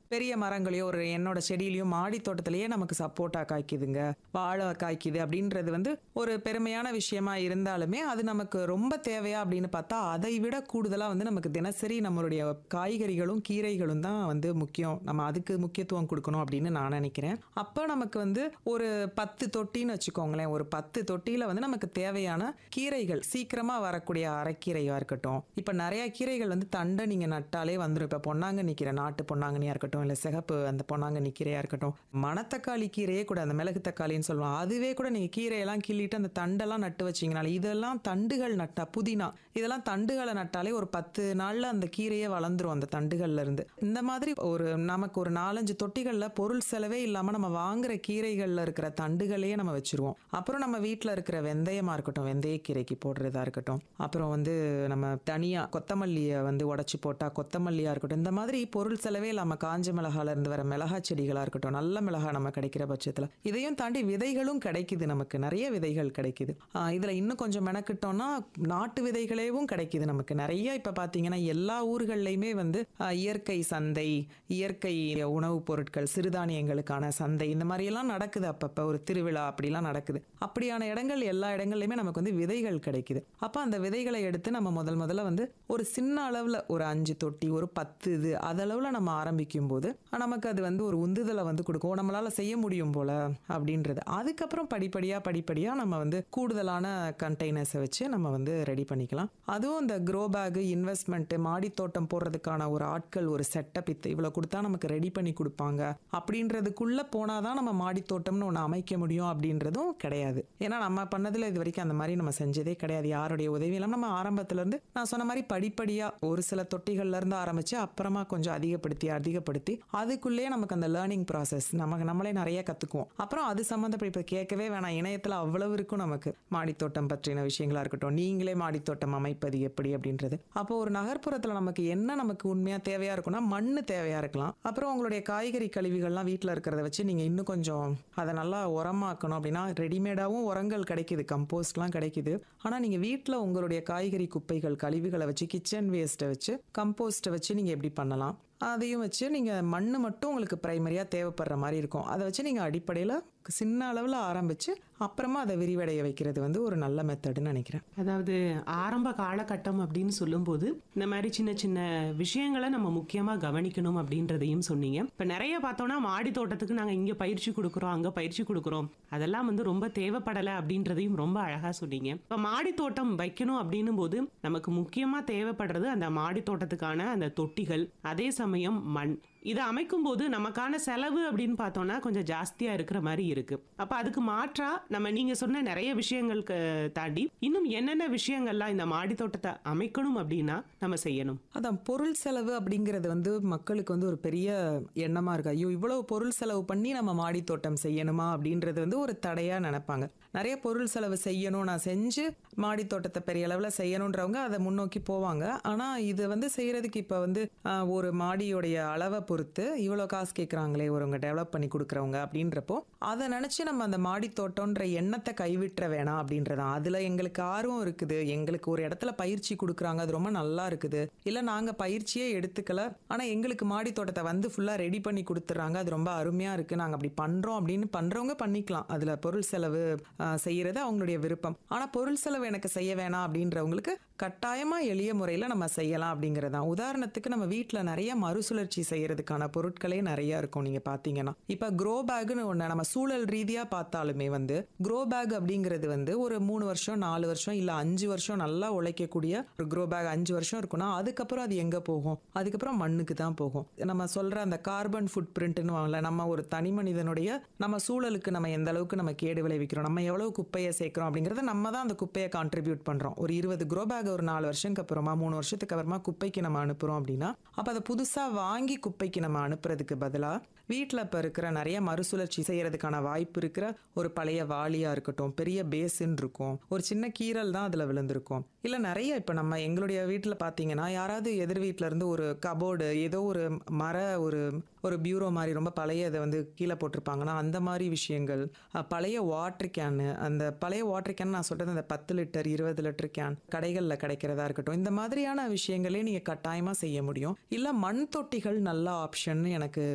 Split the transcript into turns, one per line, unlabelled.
பெரிய மரங்களையோ ஒரு என்னோட செடியிலையோ மாடி தோட்டத்திலேயே நமக்கு சப்போர்ட்டா காய்க்குதுங்க வாழை காய்க்குது அப்படின்றது வந்து ஒரு பெருமையான விஷயமா இருந்தாலுமே அது நமக்கு ரொம்ப தேவையா அப்படின்னு பார்த்தா அதை விட கூடுதலா வந்து நமக்கு தினசரி நம்மளுடைய காய்கறிகளும் கீரைகளும் தான் வந்து முக்கியம் நம்ம அதுக்கு முக்கியத்துவம் கொடுக்கணும் அப்படின்னு நான் நினைக்கிறேன் அப்போ நமக்கு வந்து ஒரு பத்து தொட்டின்னு வச்சுக்கோங்களேன் ஒரு பத்து தொட்டியில வந்து நமக்கு தேவையான கீரைகள் சீக்கிரமா வரக்கூடிய அரைக்கீரையா இருக்கட்டும் இப்ப நிறைய கீரைகள் வந்து தண்டை நீங்க நட்டாலே வந்துடும் இப்ப பொன்னாங்கண்ணி கீரை நாட்டு பொன்னாங்கண்ணியா இருக்கட்டும் இல்ல சிகப்பு அந்த பொன்னாங்கண்ணி கீரையா இருக்கட்டும் மணத்தக்காளி கீரையே கூட அந்த மிளகு தக்காளின்னு சொல்லுவோம் அதுவே கூட நீங்க கீரையெல்லாம் கிள்ளிட்டு அந்த தண்டெல்லாம் நட்டு வச்சீங்கனால இதெல்லாம் தண்டுகள் நட்டா புதினா இதெல்லாம் தண்டுகளை நட்டாலே ஒரு பத்து நாள்ல அந்த கீரையே வளர்ந்துரும் அந்த தண்டுகள்ல இருந்து இந்த மாதிரி ஒரு நமக்கு ஒரு நாலஞ்சு தொட்டிகள்ல பொருள் செலவே இல்லாம நம்ம வாங்குற கீரைகள்ல இருக்கிற தண்டுகளையே நம்ம வச்சிருவோம் அப்புறம் நம்ம வீட்ல இருக்கிற வெந்தயமா இருக்கட்டும் வெந்தய கீரைக்கு போடுறதா இருக்கட்டும் அப்புறம் வந்து நம்ம தனியா கொத்தமல்லியை வந்து உடைச்சு போட்டா கொத்தமல்லியா இருக்கட்டும் இந்த மாதிரி பொருள் செலவே இல்லாம காஞ்ச மிளகால இருந்து வர மிளகா செடிகளா இருக்கட்டும் நல்ல மிளகா நம்ம கிடைக்கிற பட்சத்துல இதையும் தாண்டி விதைகளும் கிடைக்குது நமக்கு நிறைய விதைகள் கிடைக்குது ஆஹ் இதுல இன்னும் கொஞ்சம் மெனக்கிட்டோம்னா நாட்டு விதைகளேவும் கிடைக்குது நமக்கு நிறைய இப்ப பாத்தீங்கன்னா எல்லா ஊர்கள்லயுமே வந்து ஆஹ் இயற்கை சந்தை இயற்கை உணவுப் பொருட்கள் சிறுதானியங்களுக்கான சந்தை இந்த மாதிரி எல்லாம் நடக்குது அப்பப்ப ஒரு திருவிழா அப்படிலாம் நடக்குது அப்படியான இடங்கள் எல்லா இடங்கள்லயுமே நமக்கு வந்து விதைகள் கிடைக்குது அப்ப அந்த விதைகளை எடுத்து நம்ம முதல் முதல்ல வந்து ஒரு சின்ன அளவுல ஒரு அஞ்சு தொட்டி ஒரு பத்து இது அதளவுல நம்ம ஆரம்பிக்கும் போது நமக்கு அது வந்து ஒரு உந்துதலை வந்து கொடுக்கும் "ஓ, நம்மளால செய்ய முடியும் போல அப்படின்றது அதுக்கப்புறம் படிப்படியா படிப்படியா நம்ம வந்து கூடுதலான கண்டெய்னர்ஸை வச்சு நம்ம வந்து ரெடி பண்ணிக்கலாம் அதுவும் இந்த க்ரோ பேக் இன்வெஸ்ட்மெண்ட் மாடி தோட்டம் போடுறதுக்கான ஒரு ஆட்கள் ஒரு செட்டப் இத்து இவ்வளவு கொடுத்தா நமக்கு ரெடி பண்ணி கொடுப்பாங்க அப்படின்றதுக்குள்ள போனாதான் நம்ம மாடி தோட்டம்னு ஒன்று அமைக்க முடியும் அப்படின்றதும் கிடையாது ஏன்னா நம்ம பண்ணதுல இது வரைக்கும் அந்த மாதிரி நம்ம செஞ்சதே கிடையாது யாருடைய உதவி இல்லாம நம்ம ஆரம்பத்துல இருந்து நான் சொன்ன மாதிரி படிப்படியா ஒரு சில தொட்டிகள்ல இருந்து ஆரம்பிச்சு அப்புறமா கொஞ்சம் அதிகப்படுத்தி அதிகப்படுத்தி அதுக்குள்ளேயே நமக்கு அந்த லேர்னிங் ப்ராசஸ் நமக்கு நம்மளே நிறைய கத்துக்குவோம் அப்புறம் அது சம்மந்தப்பட்ட இப்ப கேட்கவே வேணாம் இணையத்துல அவ்வளவு இருக்கும் நமக்கு மாடித்தோட்டம் பற்றின விஷயங்களா இருக்கட்டும் நீங்களே மாடித்தோட்டம் அமைப்பது எப்படி அப்படின்றது அப்போ ஒரு நகர்ப்புறத்துல நமக்கு என்ன நமக்கு உண்மையா தேவையா இருக்கும்னா மண்ணு தேவையா இருக்கலாம் அப்புறம் உங்களுடைய காய்கறி கழிவுகள்லாம் வீட்டில் இருக்கிறத வச்சு நீங்க இன்னும் கொஞ்சம் அதை நல்லா உரமாக்கணும் அப்படின்னா ரெடிமேடாவும் உரங்கள் கிடைக்குது கம்போஸ்ட்லாம் கிடைக்குது ஆனா நீங்க வீட்டில் உங்களுடைய காய்கறி குப்பைகள் கழிவுகளை வச்சு கிச்சன் வேஸ்ட்டை வச்சு கம்போஸ்ட்டை வச்சு நீங்க எப்படி பண்ணலாம் அதையும் வச்சு நீங்க மண்ணு மட்டும் உங்களுக்கு பிரைமரியா தேவைப்படுற மாதிரி இருக்கும் அதை வச்சு நீங்க அடிப்படையில சின்ன அளவுல ஆரம்பிச்சு அப்புறமா அதை விரிவடைய வைக்கிறது வந்து ஒரு நல்ல மெத்தடுன்னு நினைக்கிறேன்
அதாவது ஆரம்ப காலகட்டம் அப்படின்னு சொல்லும்போது இந்த மாதிரி சின்ன சின்ன விஷயங்களை நம்ம முக்கியமா கவனிக்கணும் அப்படின்றதையும் சொன்னீங்க இப்ப நிறைய பார்த்தோம்னா மாடி தோட்டத்துக்கு நாங்க இங்க பயிற்சி கொடுக்குறோம் அங்க பயிற்சி கொடுக்குறோம் அதெல்லாம் வந்து ரொம்ப தேவைப்படலை அப்படின்றதையும் ரொம்ப அழகா சொன்னீங்க இப்ப மாடி தோட்டம் வைக்கணும் அப்படின்னும் போது நமக்கு முக்கியமா தேவைப்படுறது அந்த மாடி தோட்டத்துக்கான அந்த தொட்டிகள் அதே சமயம் மண் இதை அமைக்கும் போது நமக்கான செலவு அப்படின்னு பார்த்தோம்னா கொஞ்சம் ஜாஸ்தியா இருக்கிற மாதிரி இருக்கு அப்ப அதுக்கு மாற்றா நம்ம நீங்க சொன்ன நிறைய விஷயங்களுக்கு தாண்டி இன்னும் என்னென்ன விஷயங்கள்லாம் இந்த மாடி தோட்டத்தை அமைக்கணும் அப்படின்னா நம்ம செய்யணும்
அதான் பொருள் செலவு அப்படிங்கிறது வந்து மக்களுக்கு வந்து ஒரு பெரிய எண்ணமா இருக்கு ஐயோ இவ்வளவு பொருள் செலவு பண்ணி நம்ம மாடி தோட்டம் செய்யணுமா அப்படின்றது வந்து ஒரு தடையா நினைப்பாங்க நிறைய பொருள் செலவு செய்யணும் நான் செஞ்சு மாடி தோட்டத்தை பெரிய அளவுல செய்யணுன்றவங்க அதை முன்னோக்கி போவாங்க ஆனா இது வந்து செய்யறதுக்கு இப்ப வந்து ஆஹ், ஒரு மாடியோடைய அளவை பொறுத்து இவ்வளவு காசு கேட்கறாங்களே ஒருவங்க டெவலப் பண்ணி கொடுக்குறவங்க அப்படின்றப்போ அதை நினைச்சு நம்ம அந்த மாடி தோட்டம்ன்ற எண்ணத்தை கைவிட்டுற வேணாம் அப்படின்றதான் அதுல எங்களுக்கு ஆர்வம் இருக்குது எங்களுக்கு ஒரு இடத்துல பயிற்சி கொடுக்குறாங்க அது ரொம்ப நல்லா இருக்குது இல்ல நாங்க பயிற்சியே எடுத்துக்கல ஆனா எங்களுக்கு மாடி தோட்டத்தை வந்து ஃபுல்லா ரெடி பண்ணி கொடுத்துறாங்க அது ரொம்ப அருமையா இருக்கு நாங்க அப்படி பண்றோம் அப்படின்னு பண்றவங்க பண்ணிக்கலாம் அதுல பொருள் செலவு ஆஹ், செய்யறது அவங்களுடைய விருப்பம் ஆனா பொருள் செலவு எனக்கு செய்ய வேணாம் அப்படின்றவங்களுக்கு கட்டாயமா எளிய முறையில நம்ம செய்யலாம் அப்படிங்கறதான் உதாரணத்துக்கு நம்ம வீட்ல நிறைய மறுசுழற்சி செய்யறதுக்கான பொருட்களே நிறைய இருக்கும் நீங்க பாத்தீங்கன்னா இப்ப க்ரோ பேக்னு ஒண்ணு நம்ம சூழல் ரீதியா பார்த்தாலுமே வந்து க்ரோ பேக் அப்படிங்கிறது வந்து ஒரு மூணு வருஷம் நாலு வருஷம் இல்ல அஞ்சு வருஷம் நல்லா உழைக்கக்கூடிய ஒரு க்ரோ பேக் அஞ்சு வருஷம் இருக்குன்னா அதுக்கப்புறம் அது எங்க போகும் அதுக்கப்புறம் மண்ணுக்கு தான் போகும் நம்ம சொல்ற அந்த கார்பன் ஃபுட் பிரிண்ட்னு வாங்கல நம்ம ஒரு தனி மனிதனுடைய நம்ம சூழலுக்கு நம்ம எந்த அளவுக்கு நம்ம கேடு விளைவிக்கிறோம் நம்ம எவ்வளவு குப்பையை சேர்க்கிறோம் அப்படிங்கறத நம்ம தான் அந்த குப்பையை கான்ட்ரிபியூட் பண்றோம் ஒரு இருபது க்ரோ பேக் ஒரு நாலு வருஷத்துக்கு அப்புறமா மூணு வருஷத்துக்கு அப்புறமா குப்பைக்கு நம்ம அனுப்புறோம் அப்படின்னா அப்ப அதை புதுசா வாங்கி குப்பைக்கு நம்ம அனுப்புறதுக்கு பதிலா வீட்டில் இப்போ இருக்கிற நிறைய மறுசுழற்சி செய்யறதுக்கான வாய்ப்பு இருக்கிற ஒரு பழைய வாளியா இருக்கட்டும் பெரிய பேசின் இருக்கும் ஒரு சின்ன கீரல் தான் அதில் விழுந்திருக்கும் இல்லை நிறைய இப்போ நம்ம எங்களுடைய வீட்டில் பார்த்தீங்கன்னா யாராவது எதிர் வீட்டில இருந்து ஒரு கபோர்டு ஏதோ ஒரு மர ஒரு ஒரு பியூரோ மாதிரி ரொம்ப பழைய இதை வந்து கீழே போட்டிருப்பாங்கன்னா அந்த மாதிரி விஷயங்கள் அஹ், பழைய வாட்டர் கேனு அந்த பழைய வாட்டர் கேன் நான் சொல்றது அந்த பத்து லிட்டர் இருபது லிட்டர் கேன் கடைகளில் கிடைக்கிறதா இருக்கட்டும் இந்த மாதிரியான விஷயங்களே நீங்கள் கட்டாயமாக செய்ய முடியும் இல்லை மண் தொட்டிகள் நல்ல ஆப்ஷன் எனக்கு